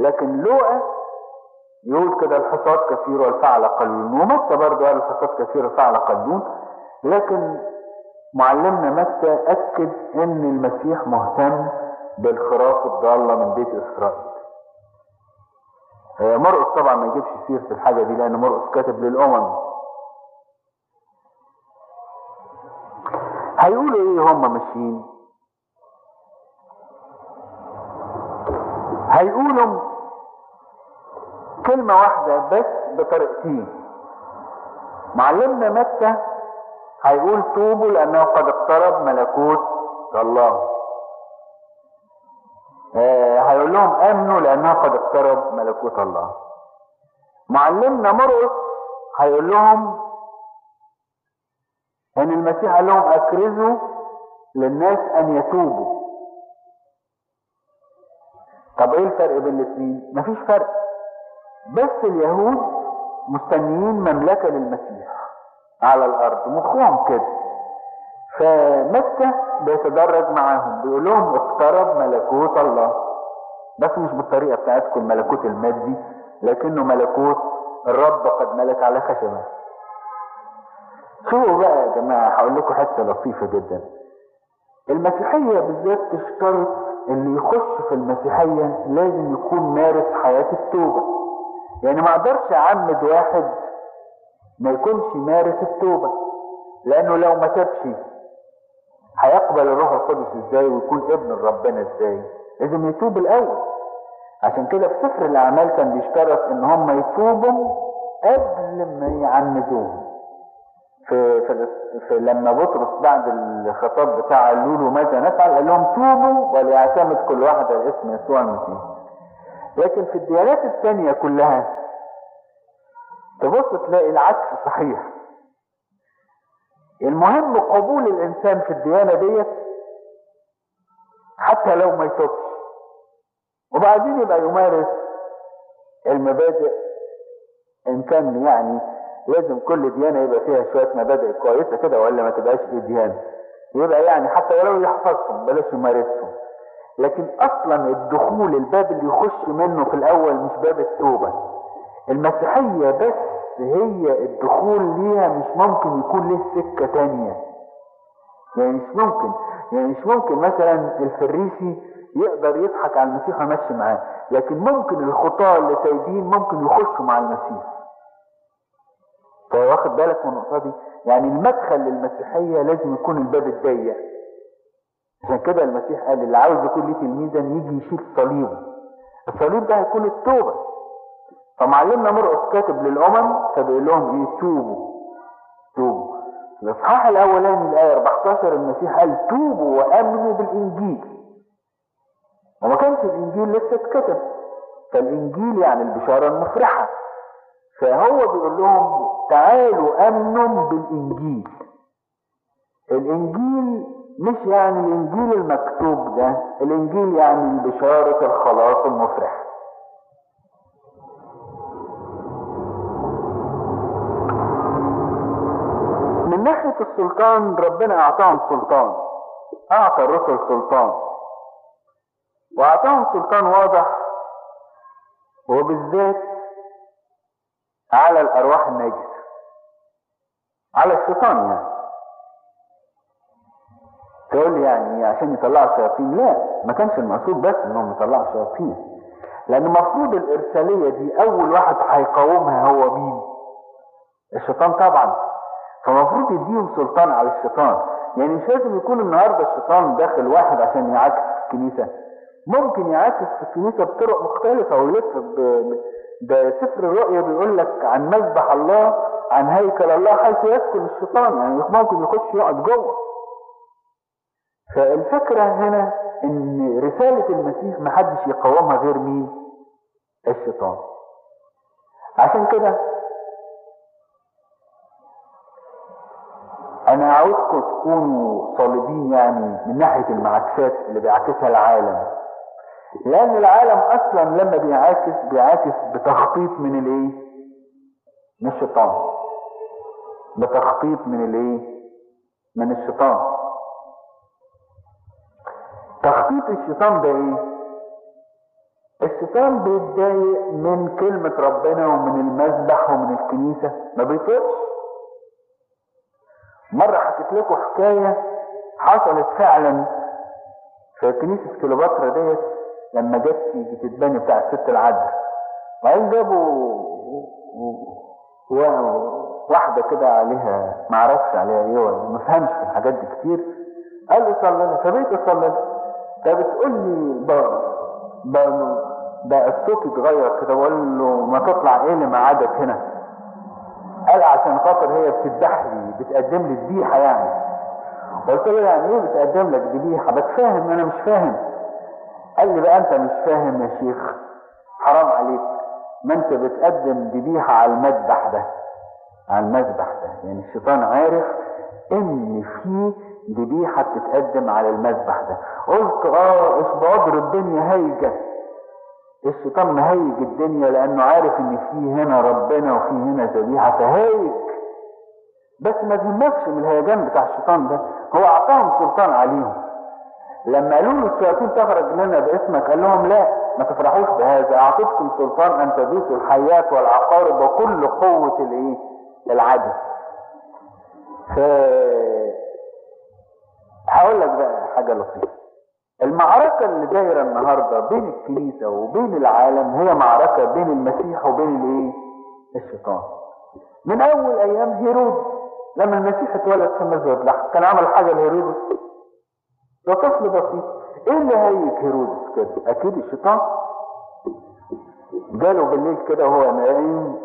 لكن لوقا يقول كده الحصاد كثير والفعل قليل ومتى برضه قال الحصاد كثير والفعل قليل لكن معلمنا متى اكد ان المسيح مهتم بالخراف الضاله من بيت اسرائيل مرقس طبعا ما يجيبش سيره الحاجه دي لان مرقس كاتب للامم هيقولوا ايه هم ماشيين هيقولوا كلمة واحدة بس بطريقتين معلمنا متى هيقول توبوا لأنه قد اقترب ملكوت الله آه هيقول لهم آمنوا لأنه قد اقترب ملكوت الله معلمنا مرقس هيقول لهم ان المسيح قال لهم اكرزوا للناس ان يتوبوا طب ايه الفرق بين الاثنين مفيش فرق بس اليهود مستنيين مملكه للمسيح على الارض مخهم كده فمتى بيتدرج معاهم بيقول لهم اقترب ملكوت الله بس مش بالطريقه بتاعتكم الملكوت المادي لكنه ملكوت الرب قد ملك على خشبه شوفوا بقى يا جماعة هقول لكم حتة لطيفة جدا المسيحية بالذات تشترط اللي يخش في المسيحية لازم يكون مارس حياة التوبة يعني ما اقدرش اعمد واحد ما يكونش مارس التوبة لانه لو ما تبش هيقبل الروح القدس ازاي ويكون ابن ربنا ازاي لازم يتوب الاول عشان كده في سفر الاعمال كان بيشترط ان هم يتوبوا قبل ما يعمدوهم في, في, في لما بطرس بعد الخطاب بتاع قالوا له ماذا نفعل قال لهم توبوا وليعتمد كل واحد على اسم يسوع المسيح لكن في الديانات الثانية كلها تبص تلاقي العكس صحيح المهم قبول الانسان في الديانة ديت حتى لو ما يتوبش وبعدين يبقى يمارس المبادئ ان كان يعني لازم كل ديانة يبقى فيها شوية مبادئ كويسة كده ولا ما تبقاش ايه ديانة يبقى يعني حتى ولو يحفظهم بلاش يمارسهم لكن اصلا الدخول الباب اللي يخش منه في الاول مش باب التوبة المسيحية بس هي الدخول ليها مش ممكن يكون له سكة تانية يعني مش ممكن يعني مش ممكن مثلا الفريسي يقدر يضحك على المسيح ويمشي معاه لكن ممكن الخطاة اللي تايبين ممكن يخشوا مع المسيح واخد بالك من النقطه دي يعني المدخل للمسيحيه لازم يكون الباب الضيق عشان كده المسيح قال اللي عاوز يكون ليه تلميذا يجي يشيل صليبه الصليب ده هيكون التوبه فمعلمنا مرقس كاتب للامم فبيقول لهم ايه توبوا توبوا الاصحاح الاولاني الايه 14 المسيح قال توبوا وامنوا بالانجيل وما كانش الانجيل لسه اتكتب فالانجيل يعني البشاره المفرحه فهو بيقول لهم تعالوا امنوا بالانجيل الانجيل مش يعني الانجيل المكتوب ده الانجيل يعني بشارة الخلاص المفرح من ناحية السلطان ربنا اعطاهم سلطان اعطى الرسل سلطان واعطاهم سلطان واضح وبالذات على الارواح الناجسه على الشيطان يعني تقول لي يعني عشان يطلعوا شياطين لا ما كانش المقصود بس انهم يطلعوا شياطين لان المفروض الارساليه دي اول واحد هيقاومها هو مين الشيطان طبعا فالمفروض يديهم سلطان على الشيطان يعني مش لازم يكون النهارده الشيطان داخل واحد عشان يعاكس في الكنيسه ممكن يعاكس في الكنيسه بطرق مختلفه ويلف ده سفر الرؤيا بيقول لك عن مذبح الله عن هيكل الله حيث يسكن الشيطان يعني ممكن يخش يقعد جوه فالفكرة هنا ان رسالة المسيح محدش يقاومها غير مين الشيطان عشان كده انا عاوزكم تكونوا صالبين يعني من ناحية المعاكسات اللي بيعكسها العالم لان العالم اصلا لما بيعاكس بيعاكس بتخطيط من الايه من الشيطان بتخطيط من الايه من الشيطان تخطيط الشيطان ده ايه الشيطان بيتضايق من كلمة ربنا ومن المذبح ومن الكنيسة ما بيطيقش مرة حكيت لكم حكاية حصلت فعلا في كنيسة كليوباترا ديت لما جت تيجي تتبني بتاع الست العذراء وبعدين جابوا واحدة كده عليها ما اعرفش عليها ايه ولا ما فهمش في الحاجات دي كتير قال لي صلي لها فبقيت اصلي لها فبتقول لي بقى ده الصوت اتغير كده بقول له ما تطلع ايه اللي ميعادك هنا قال عشان خاطر هي بتذبح لي بتقدم لي ذبيحه يعني قلت له يعني ايه بتقدم لك ذبيحه بتفهم انا مش فاهم قال لي بقى انت مش فاهم يا شيخ حرام عليك ما انت بتقدم ذبيحه على المذبح ده على المذبح ده يعني الشيطان عارف ان في ذبيحه بتتقدم على المذبح ده قلت اه اصبعاد الدنيا هايجه الشيطان مهيج الدنيا لانه عارف ان في هنا ربنا وفي هنا ذبيحه فهايج بس ما تهمكش من الهيجان بتاع الشيطان ده هو اعطاهم سلطان عليهم لما قالوا له الشياطين تخرج لنا باسمك قال لهم لا ما تفرحوش بهذا اعطيتكم سلطان ان تدوسوا الحيات والعقارب وكل قوه الايه العدل ف هقول لك بقى حاجه لطيفه المعركة اللي دايرة النهاردة بين الكنيسة وبين العالم هي معركة بين المسيح وبين الايه؟ الشيطان. من أول أيام هيرود لما المسيح اتولد في مسجد لحم كان عمل حاجة لهيرودس ده طفل بسيط ايه اللي هيك هيرودس كده؟ أكيد الشيطان جاله بالليل كده وهو نايم